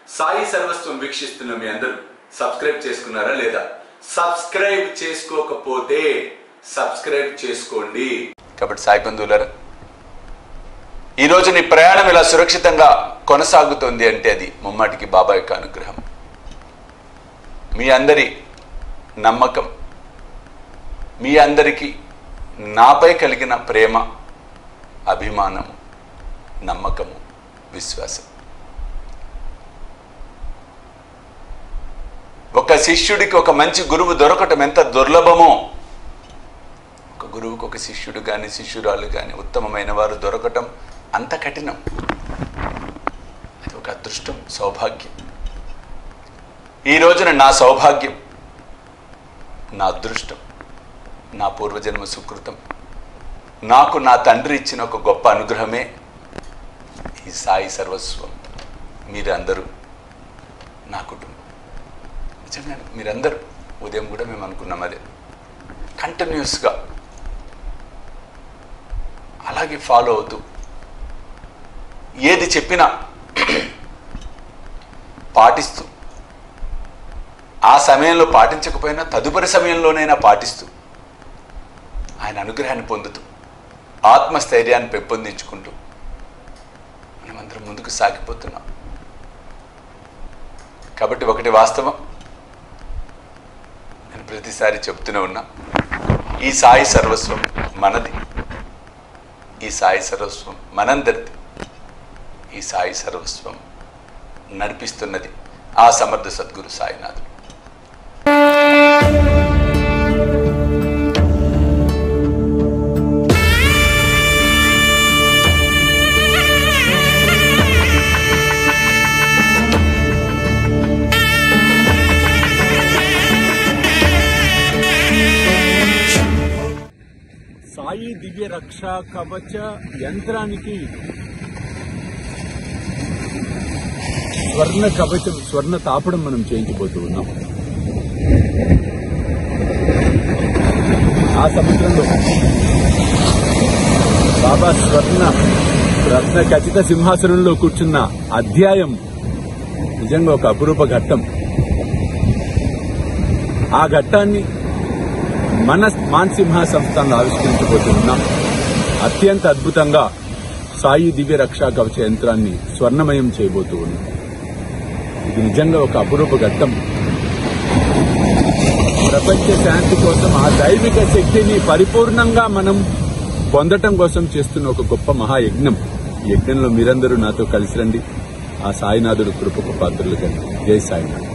సాయి సర్వస్వం వీక్షిస్తున్న మీ అందరూ సబ్స్క్రైబ్ చేసుకున్నారా లేదా సబ్స్క్రైబ్ చేసుకోకపోతే సబ్స్క్రైబ్ చేసుకోండి కాబట్టి సాయి బంధువులారా ఈరోజు నీ ప్రయాణం ఇలా సురక్షితంగా కొనసాగుతోంది అంటే అది ముమ్మాటికి బాబా యొక్క అనుగ్రహం మీ అందరి నమ్మకం మీ అందరికీ నాపై కలిగిన ప్రేమ అభిమానము నమ్మకము విశ్వాసం ఒక శిష్యుడికి ఒక మంచి గురువు దొరకటం ఎంత దుర్లభమో ఒక గురువుకు ఒక శిష్యుడు కానీ శిష్యురాలు కానీ ఉత్తమమైన వారు దొరకటం అంత కఠినం అది ఒక అదృష్టం సౌభాగ్యం ఈ రోజున నా సౌభాగ్యం నా అదృష్టం నా పూర్వజన్మ సుకృతం నాకు నా తండ్రి ఇచ్చిన ఒక గొప్ప అనుగ్రహమే ఈ సాయి సర్వస్వం మీరందరూ నా కుటుంబం నిజంగా మీరందరూ ఉదయం కూడా మేము అనుకున్నాం అదే కంటిన్యూస్గా అలాగే ఫాలో అవుతూ ఏది చెప్పినా పాటిస్తూ ఆ సమయంలో పాటించకపోయినా తదుపరి సమయంలోనైనా పాటిస్తూ ఆయన అనుగ్రహాన్ని పొందుతూ ఆత్మస్థైర్యాన్ని పెంపొందించుకుంటూ మనమందరం ముందుకు సాగిపోతున్నాం కాబట్టి ఒకటి వాస్తవం నేను ప్రతిసారి చెప్తూనే ఉన్నా ఈ సాయి సర్వస్వం మనది ఈ సాయి సర్వస్వం మనందరిది ఈ సాయి సర్వస్వం నడిపిస్తున్నది ఆ సమర్థ సద్గురు సాయినాథుడు సాయి దివ్య రక్ష కవచ యంత్రానికి స్వర్ణ కవచం స్వర్ణ తాపడం మనం చేయించబోతూ ఉన్నాం ఆ సముద్రంలో బాబా స్వర్ణ రత్న ఖచ్చిత సింహాసనంలో కూర్చున్న అధ్యాయం నిజంగా ఒక అపురూప ఘట్టం ఆ ఘట్టాన్ని మన మాన్సింహ సంస్థను ఆవిష్కరించబోతున్నాం అత్యంత అద్భుతంగా సాయి దివ్య రక్షా కవచ యంత్రాన్ని స్వర్ణమయం చేయబోతూ ఉన్నాం ఇది నిజంగా ఒక అపురూప ఘట్టం ప్రపంచ శాంతి కోసం ఆ దైవిక శక్తిని పరిపూర్ణంగా మనం పొందటం కోసం చేస్తున్న ఒక గొప్ప మహాయజ్ఞం ఈ యజ్ఞంలో మీరందరూ నాతో కలిసి రండి ఆ సాయినాథుడు కృపకు పాత్రలు కండి జై సాయినాథ్